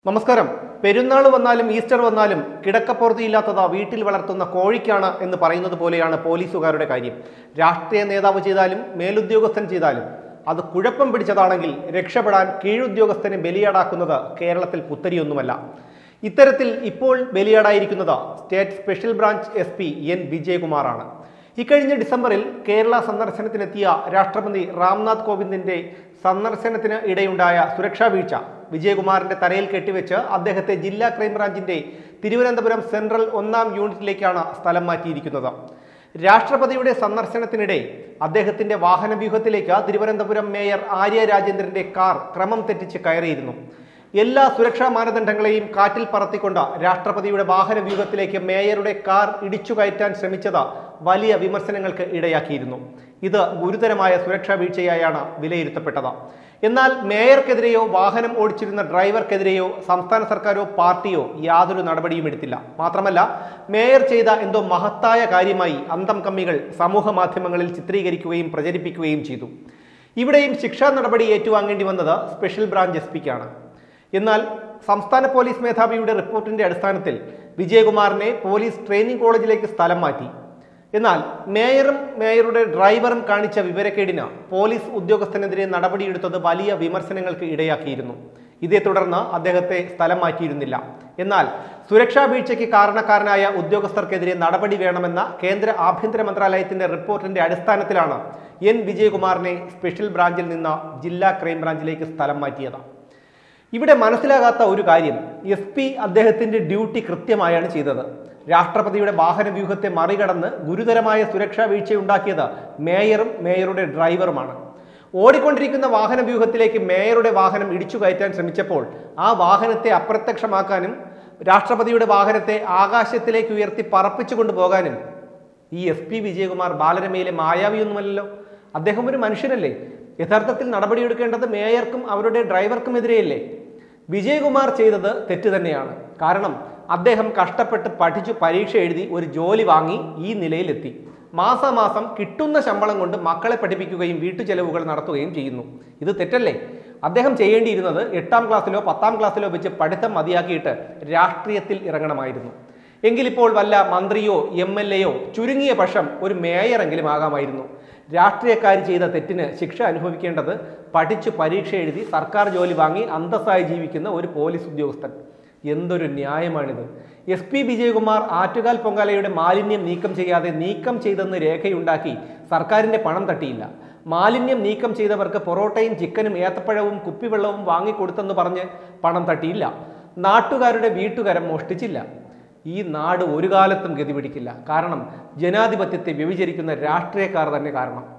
നമസ്കാരം പെരുന്നാൾ വന്നാലും ഈസ്റ്റർ വന്നാലും കിടക്കപ്പുറത്തിയില്ലാത്തത് വീട്ടിൽ വളർത്തുന്ന കോഴിക്കാണ് എന്ന് പറയുന്നത് പോലെയാണ് പോലീസുകാരുടെ കാര്യം രാഷ്ട്രീയ നേതാവ് ചെയ്താലും മേലുദ്യോഗസ്ഥൻ ചെയ്താലും അത് കുഴപ്പം പിടിച്ചതാണെങ്കിൽ രക്ഷപ്പെടാൻ കീഴുദ്യോഗസ്ഥനെ ബലിയാടാക്കുന്നത് കേരളത്തിൽ പുത്തരിയൊന്നുമല്ല ഇത്തരത്തിൽ ഇപ്പോൾ ബലിയാടായിരിക്കുന്നത് state special branch S P N വിജയകുമാറാണ് ഇക്കഴിഞ്ഞ ഡിസംബറിൽ കേരള സന്ദർശനത്തിനെത്തിയ രാഷ്ട്രപതി രാംനാഥ് കോവിന്ദിന്റെ സന്ദർശനത്തിന് ഇടയുണ്ടായ സുരക്ഷാ വീഴ്ച വിജയകുമാറിന്റെ തലയിൽ കെട്ടിവെച്ച് അദ്ദേഹത്തെ ജില്ലാ ക്രൈംബ്രാഞ്ചിന്റെ തിരുവനന്തപുരം സെൻട്രൽ ഒന്നാം യൂണിറ്റിലേക്കാണ് സ്ഥലം മാറ്റിയിരിക്കുന്നത് രാഷ്ട്രപതിയുടെ സന്ദർശനത്തിനിടെ അദ്ദേഹത്തിന്റെ വാഹനവ്യൂഹത്തിലേക്ക് തിരുവനന്തപുരം മേയർ ആര്യ രാജേന്ദ്രന്റെ കാർ ക്രമം തെറ്റിച്ച് കയറിയിരുന്നു എല്ലാ സുരക്ഷാ മാനദണ്ഡങ്ങളെയും കാറ്റിൽ പറത്തിക്കൊണ്ട് രാഷ്ട്രപതിയുടെ വാഹന വ്യൂഹത്തിലേക്ക് മേയറുടെ കാർ ഇടിച്ചു കയറ്റാൻ ശ്രമിച്ചത് വലിയ വിമർശനങ്ങൾക്ക് ഇടയാക്കിയിരുന്നു ഇത് ഗുരുതരമായ സുരക്ഷാ വീഴ്ചയായാണ് വിലയിരുത്തപ്പെട്ടത് എന്നാൽ മേയർക്കെതിരെയോ വാഹനം ഓടിച്ചിരുന്ന ഡ്രൈവർക്കെതിരെയോ സംസ്ഥാന സർക്കാരോ പാർട്ടിയോ യാതൊരു നടപടിയും എടുത്തില്ല മാത്രമല്ല മേയർ ചെയ്ത എന്തോ മഹത്തായ കാര്യമായി അന്തം കമ്മികൾ സമൂഹ മാധ്യമങ്ങളിൽ ചിത്രീകരിക്കുകയും പ്രചരിപ്പിക്കുകയും ചെയ്തു ഇവിടെയും ശിക്ഷാ നടപടി ഏറ്റുവാങ്ങേണ്ടി വന്നത് സ്പെഷ്യൽ ബ്രാഞ്ച് എസ് പിക്കാണ് എന്നാൽ സംസ്ഥാന പോലീസ് മേധാവിയുടെ റിപ്പോർട്ടിന്റെ അടിസ്ഥാനത്തിൽ വിജയകുമാറിനെ പോലീസ് ട്രെയിനിങ് കോളേജിലേക്ക് സ്ഥലം മാറ്റി എന്നാൽ മേയറും മേയറുടെ ഡ്രൈവറും കാണിച്ച വിവരക്കേടിന് പോലീസ് ഉദ്യോഗസ്ഥനെതിരെ നടപടിയെടുത്തത് വലിയ വിമർശനങ്ങൾക്ക് ഇടയാക്കിയിരുന്നു ഇതേ തുടർന്ന് അദ്ദേഹത്തെ സ്ഥലം മാറ്റിയിരുന്നില്ല എന്നാൽ സുരക്ഷാ വീഴ്ചയ്ക്ക് കാരണക്കാരനായ ഉദ്യോഗസ്ഥർക്കെതിരെ നടപടി വേണമെന്ന കേന്ദ്ര ആഭ്യന്തര മന്ത്രാലയത്തിന്റെ റിപ്പോർട്ടിന്റെ അടിസ്ഥാനത്തിലാണ് എൻ വിജയകുമാറിനെ സ്പെഷ്യൽ ബ്രാഞ്ചിൽ നിന്ന് ജില്ലാ ക്രൈംബ്രാഞ്ചിലേക്ക് സ്ഥലം മാറ്റിയത് ഇവിടെ മനസ്സിലാകാത്ത ഒരു കാര്യം എസ് പി അദ്ദേഹത്തിന്റെ ഡ്യൂട്ടി കൃത്യമായാണ് ചെയ്തത് രാഷ്ട്രപതിയുടെ വാഹന വ്യൂഹത്തെ മറികടന്ന് ഗുരുതരമായ സുരക്ഷാ വീഴ്ചയുണ്ടാക്കിയത് മേയറും മേയറുടെ ഡ്രൈവറുമാണ് ഓടിക്കൊണ്ടിരിക്കുന്ന വാഹന വ്യൂഹത്തിലേക്ക് മേയറുടെ വാഹനം ഇടിച്ചു കയറ്റാൻ ശ്രമിച്ചപ്പോൾ ആ വാഹനത്തെ അപ്രത്യക്ഷമാക്കാനും രാഷ്ട്രപതിയുടെ വാഹനത്തെ ആകാശത്തിലേക്ക് ഉയർത്തി പറപ്പിച്ചു കൊണ്ടുപോകാനും ഈ എസ് പി വിജയകുമാർ ബാലരമയിലെ മായാവിയൊന്നുമല്ലല്ലോ അദ്ദേഹം ഒരു മനുഷ്യനല്ലേ യഥാർത്ഥത്തിൽ നടപടിയെടുക്കേണ്ടത് മേയർക്കും അവരുടെ ഡ്രൈവർക്കുമെതിരെയല്ലേ വിജയകുമാർ ചെയ്തത് തെറ്റ് തന്നെയാണ് കാരണം അദ്ദേഹം കഷ്ടപ്പെട്ട് പഠിച്ചു പരീക്ഷ എഴുതി ഒരു ജോലി വാങ്ങി ഈ നിലയിലെത്തി മാസാമാസം കിട്ടുന്ന ശമ്പളം കൊണ്ട് മക്കളെ പഠിപ്പിക്കുകയും വീട്ടുചെലവുകൾ നടത്തുകയും ചെയ്യുന്നു ഇത് തെറ്റല്ലേ അദ്ദേഹം ചെയ്യേണ്ടിയിരുന്നത് എട്ടാം ക്ലാസ്സിലോ പത്താം ക്ലാസ്സിലോ വെച്ച് പഠിത്തം മതിയാക്കിയിട്ട് രാഷ്ട്രീയത്തിൽ ഇറങ്ങണമായിരുന്നു എങ്കിലിപ്പോൾ വല്ല മന്ത്രിയോ എം എൽ എയോ ചുരുങ്ങിയ പക്ഷം ഒരു മേയറെങ്കിലും ആകാമായിരുന്നു രാഷ്ട്രീയക്കാർ ചെയ്ത തെറ്റിന് ശിക്ഷ അനുഭവിക്കേണ്ടത് പഠിച്ചു പരീക്ഷ എഴുതി സർക്കാർ ജോലി വാങ്ങി അന്തസ്സായി ജീവിക്കുന്ന ഒരു പോലീസ് ഉദ്യോഗസ്ഥൻ എന്തൊരു ന്യായമാണിത് എസ് പി വിജയകുമാർ ആറ്റുകാൽ പൊങ്കാലയുടെ മാലിന്യം നീക്കം ചെയ്യാതെ നീക്കം ചെയ്തെന്ന് രേഖയുണ്ടാക്കി സർക്കാരിന്റെ പണം തട്ടിയില്ല മാലിന്യം നീക്കം ചെയ്തവർക്ക് പൊറോട്ടയും ചിക്കനും ഏത്തപ്പഴവും കുപ്പിവെള്ളവും വാങ്ങിക്കൊടുത്തെന്ന് പറഞ്ഞ് പണം തട്ടിയില്ല നാട്ടുകാരുടെ വീട്ടുകരം മോഷ്ടിച്ചില്ല ഈ നാട് ഒരു കാലത്തും ഗതി പിടിക്കില്ല കാരണം ജനാധിപത്യത്തെ വ്യഭിചരിക്കുന്ന രാഷ്ട്രീയക്കാർ തന്നെ കാരണം